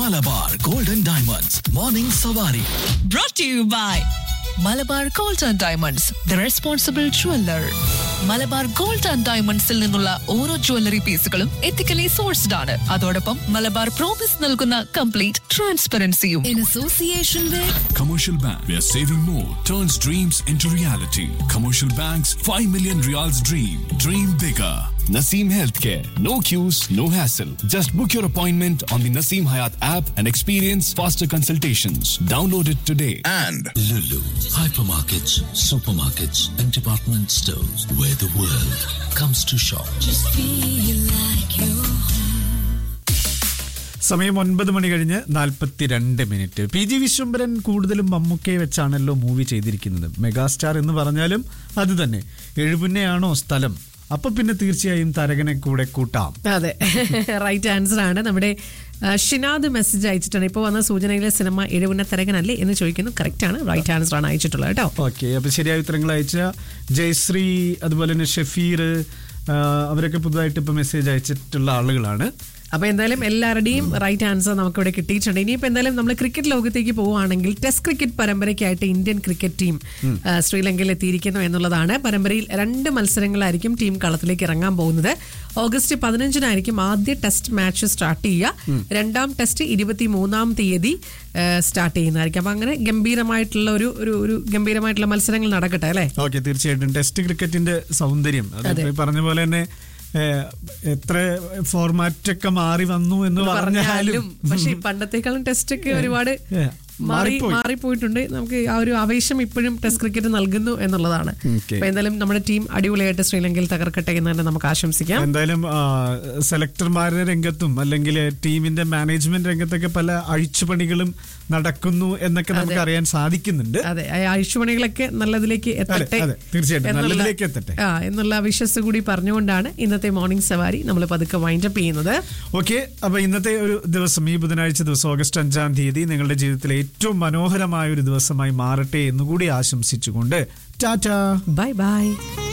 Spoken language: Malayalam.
Malabar golden diamonds morning Savaari brought to you by Malabar gold and diamonds the responsible jeweller Malabar gold and ഡയമണ്ട്സിൽ നിന്നുള്ള ഓരോ ജ്വല്ലറി പീസുകളും എത്തിക്കലി സോഴ്സ്ഡ് ആണ് അതോടൊപ്പം മലബാർ പ്രോമിസ് നൽകുന്ന കംപ്ലീറ്റ് ട്രാൻസ്പെറൻസിയും in association with Commercial Bank, where saving more turns dreams into reality. Commercial Bank's 5 million reals dream. Dream bigger. Naseem Healthcare. No queues, no hassle. Just book your appointment on the Naseem Hayat app and experience faster consultations. Download it today. and Lulu, hypermarkets, supermarkets, and department stores where the world comes to shop. സമയം ഒൻപത് മണി കഴിഞ്ഞ് നാൽപ്പത്തിരണ്ട് മിനിറ്റ് പി ജി വിശ്വംഭരൻ കൂടുതലും മമ്മൂക്കയെ വെച്ചാണല്ലോ മൂവി ചെയ്തിരിക്കുന്നത് മെഗാസ്റ്റാർ എന്ന് പറഞ്ഞാലും അത് തന്നെ എഴുപുന്നയാണോ സ്ഥലം അപ്പൊ പിന്നെ തീർച്ചയായും തരകനെ കൂടെ കൂട്ടാം അതെ റൈറ്റ് ആൻസർ ആണ് നമ്മുടെ ആ, ഷിനാദ് മെസ്സേജ് അയച്ചിട്ടാണ് ഇപ്പോൾ വന്ന സൂചനയിലെ സിനിമ എഴുപുന്ന തരകനല്ലേ എന്ന് ചോദിക്കുന്നു കറക്റ്റ് ആണ് റൈറ്റ് ആൻസർ ആണ് അയച്ചിട്ടുള്ളത് കേട്ടോ ഓക്കെ അപ്പൊ ശരിയായ ഉത്തരങ്ങൾ അയച്ച ജയശ്രീ അതുപോലെ തന്നെ ഷഫീർ ആ, അവരൊക്കെ പുതുതായിട്ട് ഇപ്പൊ മെസ്സേജ് അയച്ചിട്ടുള്ള ആളുകളാണ് അപ്പൊ എന്തായാലും എല്ലാവരുടെയും റൈറ്റ് ആൻസർ നമുക്ക് ഇവിടെ കിട്ടിയിട്ടുണ്ട് ഇനിയിപ്പോ എന്തായാലും നമ്മൾ ക്രിക്കറ്റ് ലോകത്തേക്ക് പോവുകയാണെങ്കിൽ ടെസ്റ്റ് ക്രിക്കറ്റ് പരമ്പരയ്ക്കായിട്ട് ഇന്ത്യൻ ക്രിക്കറ്റ് ടീം ആ, ശ്രീലങ്കയിൽ എത്തിയിരിക്കുന്നു എന്നുള്ളതാണ് പരമ്പരയിൽ രണ്ട് മത്സരങ്ങളായിരിക്കും ടീം കളത്തിലേക്ക് ഇറങ്ങാൻ പോകുന്നത് ഓഗസ്റ്റ് പതിനഞ്ചിനായിരിക്കും ആദ്യ ടെസ്റ്റ് മാച്ച് സ്റ്റാർട്ട് ചെയ്യുക രണ്ടാം ടെസ്റ്റ് ഇരുപത്തി മൂന്നാം തീയതി സ്റ്റാർട്ട് ചെയ്യുന്നതായിരിക്കും അപ്പൊ അങ്ങനെ ഗംഭീരമായിട്ടുള്ള ഒരു ഒരു ഒരു ഗംഭീരമായിട്ടുള്ള മത്സരങ്ങൾ നടക്കട്ടെ അല്ലേ ഓക്കെ തീർച്ചയായിട്ടും ടെസ്റ്റ് ക്രിക്കറ്റിന്റെ സൗന്ദര്യം അത് ഇപ്പൊ ഈ പറഞ്ഞ പോലെ തന്നെ ഏഹ്, എത്ര ഫോർമാറ്റ് ഒക്കെ മാറി വന്നു എന്ന് പറഞ്ഞാലും പറഞ്ഞാലും പക്ഷെ ഈ പണ്ടത്തെക്കാളും ടെസ്റ്റ് ഒക്കെ ഒരുപാട് ഏ, മാറി മാറിപ്പോയി. മാറിപ്പോയിട്ടുണ്ട് നമുക്ക് ആ ഒരു ആവേശം ഇപ്പോഴും ടെസ്റ്റ് ക്രിക്കറ്റ് നൽകുന്നു എന്നുള്ളതാണ് Okay. അപ്പൊ എന്തായാലും നമ്മുടെ ടീം അടിപൊളിയായിട്ട് ശ്രീലങ്കയിൽ തകർക്കട്ടെ എന്ന് തന്നെ നമുക്ക് ആശംസിക്കാം എന്തായാലും ആ, സെലക്ടർമാരുടെ രംഗത്തും അല്ലെങ്കിൽ ടീമിന്റെ മാനേജ്മെന്റ് രംഗത്തൊക്കെ പല അഴിച്ചുപണികളും നടക്കുന്നു എന്നൊക്കെ നമുക്ക് അറിയാൻ സാധിക്കുന്നുണ്ട് അതെ ആ ആയുഷ്മണികളൊക്കെ നല്ലതിലേക്ക് എത്തട്ടെ അതെ, തീർച്ചയായിട്ടും. എന്നുള്ള- നല്ലതിലേക്ക് എത്തട്ടെ. ആ എന്നുള്ള വിശ്വസ് കൂടി പറഞ്ഞുകൊണ്ടാണ് ഇന്നത്തെ മോർണിംഗ് സവാരി നമ്മൾ പതുക്കെ വൈൻഡപ്പ് ചെയ്യുന്നത് ഓക്കെ അപ്പൊ ഇന്നത്തെ ഒരു ദിവസം ഈ ബുധനാഴ്ച ദിവസം ഓഗസ്റ്റ് അഞ്ചാം തീയതി നിങ്ങളുടെ ജീവിതത്തിലെ ഏറ്റവും മനോഹരമായ ഒരു ദിവസമായി മാറട്ടെ എന്നുകൂടി ആശംസിച്ചുകൊണ്ട് ടാറ്റ ബൈ ബൈ